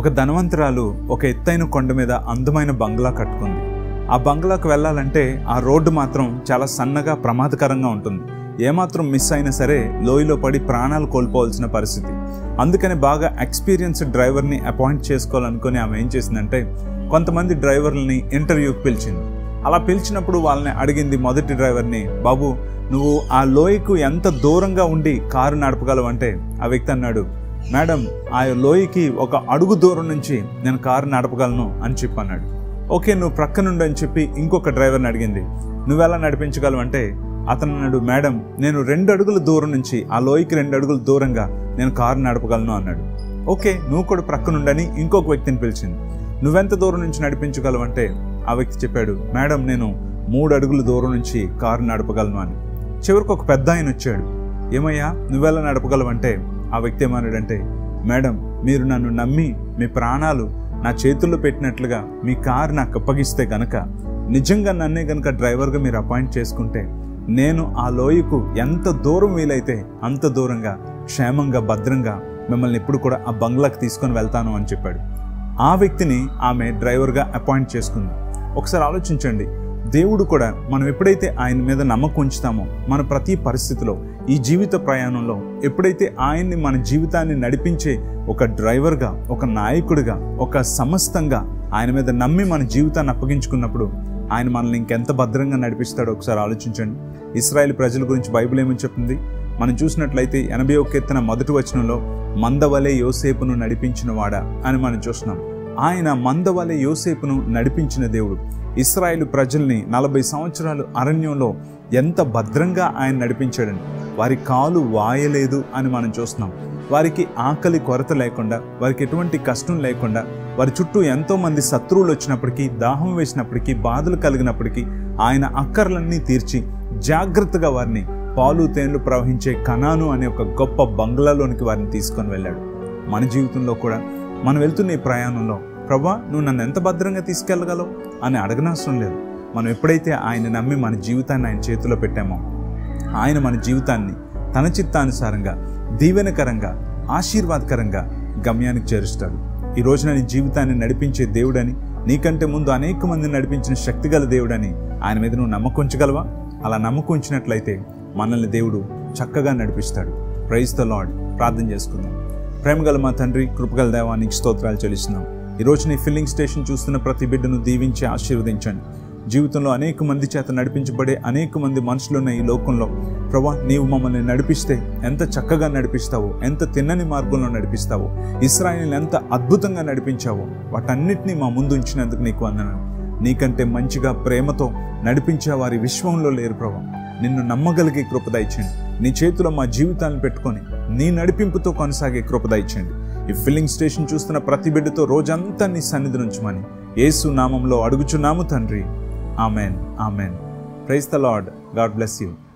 ఒక ధనవంతురాలు ఒక ఎత్తైన కొండ మీద అందమైన బంగ్లా కట్టుకుంది ఆ బంగ్లాకు వెళ్ళాలంటే ఆ రోడ్డు మాత్రం చాలా సన్నగా ప్రమాదకరంగా ఉంటుంది ఏమాత్రం మిస్ అయినా సరే లోయలో పడి ప్రాణాలు కోల్పోవాల్సిన పరిస్థితి అందుకని బాగా ఎక్స్పీరియన్స్డ్ డ్రైవర్ని అపాయింట్ చేసుకోవాలనుకుని ఆమె ఏం చేసిందంటే కొంతమంది డ్రైవర్లని ఇంటర్వ్యూకి పిలిచింది అలా పిలిచినప్పుడు వాళ్ళని అడిగింది మొదటి డ్రైవర్ని బాబు నువ్వు ఆ లోయకు ఎంత దూరంగా ఉండి కారు నడపగలవంటే ఆ వ్యక్తి అన్నాడు మేడం ఆ లోయకి ఒక అడుగు దూరం నుంచి నేను కారు నడపగలను అని చెప్పి అన్నాడు ఓకే నువ్వు ప్రక్కనుండు అని చెప్పి ఇంకొక డ్రైవర్ని అడిగింది నువ్వెలా నడిపించగలవు అంటే అతను అన్నాడు మేడం నేను రెండు అడుగుల దూరం నుంచి ఆ లోయకి రెండు అడుగుల దూరంగా నేను కారు నడపగలను అన్నాడు ఓకే నువ్వు కూడా ప్రక్కనుండని ఇంకొక వ్యక్తిని పిలిచింది నువ్వెంత దూరం నుంచి నడిపించగలవు అంటే ఆ వ్యక్తి చెప్పాడు మేడం నేను మూడు అడుగుల దూరం నుంచి కారు నడపగలను అని చివరికి ఒక పెద్ద ఆయన వచ్చాడు ఏమయ్యా నువ్వెలా నడపగలవంటే ఆ వ్యక్తి ఏమన్నాడంటే మేడం మీరు నన్ను నమ్మి మీ ప్రాణాలు నా చేతుల్లో పెట్టినట్లుగా మీ కారు నాకు అప్పగిస్తే గనక నిజంగా నన్నే గనక డ్రైవర్గా మీరు అపాయింట్ చేసుకుంటే నేను ఆ లోయకు ఎంత దూరం వీలైతే అంత దూరంగా క్షేమంగా భద్రంగా మిమ్మల్ని ఎప్పుడు కూడా ఆ బంగ్లాకి తీసుకొని వెళ్తాను అని చెప్పాడు ఆ వ్యక్తిని ఆమె డ్రైవర్గా అపాయింట్ చేసుకుంది ఒకసారి ఆలోచించండి దేవుడు కూడా మనం ఎప్పుడైతే ఆయన మీద నమ్మకం ఉంచుతామో మన ప్రతి పరిస్థితిలో ఈ జీవిత ప్రయాణంలో ఎప్పుడైతే ఆయన్ని మన జీవితాన్ని నడిపించే ఒక డ్రైవర్గా ఒక నాయకుడిగా ఒక సమస్తంగా ఆయన మీద నమ్మి మన జీవితాన్ని అప్పగించుకున్నప్పుడు ఆయన మనల్ని ఇంకెంత భద్రంగా నడిపిస్తాడో ఒకసారి ఆలోచించండి ఇస్రాయేల్ ప్రజల గురించి బైబిల్ ఏమని చెప్తుంది మనం చూసినట్లయితే ఎనభై ఒక్క ఎత్తున మొదటి వచనంలో మందవలే యోసేపును నడిపించిన వాడా అని మనం చూస్తున్నాం ఆయన మందవలే యోసేపును నడిపించిన దేవుడు ఇస్రాయేల్ ప్రజల్ని నలభై సంవత్సరాలు అరణ్యంలో ఎంత భద్రంగా ఆయన నడిపించాడని వారి కాలు వాయలేదు అని మనం చూస్తున్నాం వారికి ఆకలి కొరత లేకుండా వారికి ఎటువంటి కష్టం లేకుండా వారి చుట్టూ ఎంతో మంది శత్రువులు వచ్చినప్పటికీ దాహం వేసినప్పటికీ బాధలు కలిగినప్పటికీ ఆయన అక్కర్లన్నీ తీర్చి జాగ్రత్తగా వారిని పాలు తేనెలు ప్రవహించే కణాను అనే ఒక గొప్ప బంగ్లాలోనికి వారిని తీసుకొని వెళ్ళాడు మన జీవితంలో కూడా మనం వెళ్తున్న ఈ ప్రయాణంలో ప్రభా నువ్వు నన్ను ఎంత భద్రంగా తీసుకెళ్ళగలవు అని అడగనవసరం లేదు మనం ఎప్పుడైతే ఆయన నమ్మి మన జీవితాన్ని ఆయన చేతిలో పెట్టామో ఆయన మన జీవితాన్ని తన చిత్తానుసారంగా దీవెనకరంగా ఆశీర్వాదకరంగా గమ్యానికి చేరుస్తాడు ఈ రోజున నీ జీవితాన్ని నడిపించే దేవుడని నీకంటే ముందు అనేక మందిని నడిపించిన శక్తిగల దేవుడని ఆయన మీద నువ్వు నమ్మకం ఉంచగలవా అలా నమ్మకం ఉంచినట్లయితే మనల్ని దేవుడు చక్కగా నడిపిస్తాడు ప్రైజ్ ద లాడ్ ప్రార్థన చేసుకుందాం ప్రేమగల మా తండ్రి కృపగల దేవానికి స్తోత్రాలు చెల్లిస్తున్నాం ఈ రోజు నీ ఫిల్లింగ్ స్టేషన్ చూస్తున్న ప్రతి బిడ్డను దీవించి ఆశీర్వదించండి జీవితంలో అనేక మంది చేత నడిపించబడే అనేక మంది మనుషులున్న ఈ లోకంలో ప్రభా నీవు మమ్మల్ని నడిపిస్తే ఎంత చక్కగా నడిపిస్తావో ఎంత తిన్నని మార్గంలో నడిపిస్తావో ఇస్రాయిల్ని ఎంత అద్భుతంగా నడిపించావో వాటన్నిటినీ మా ముందు ఉంచినందుకు నీకు వందనాలు నీకంటే మంచిగా ప్రేమతో నడిపించే వారి విశ్వంలో లేరు ప్రభా నిన్ను నమ్మగలిగే కృప దయచేయండి నీ చేతిలో మా జీవితాలను పెట్టుకొని నీ నడిపింపుతో కొనసాగే కృప దయచేయండి ఈ ఫిల్లింగ్ స్టేషన్ చూస్తున్న ప్రతి బిడ్డతో రోజంతా నీ సన్నిధి నుంచమని యేసు నామంలో అడుగుచున్నాము తండ్రి amen amen praise the Lord God bless you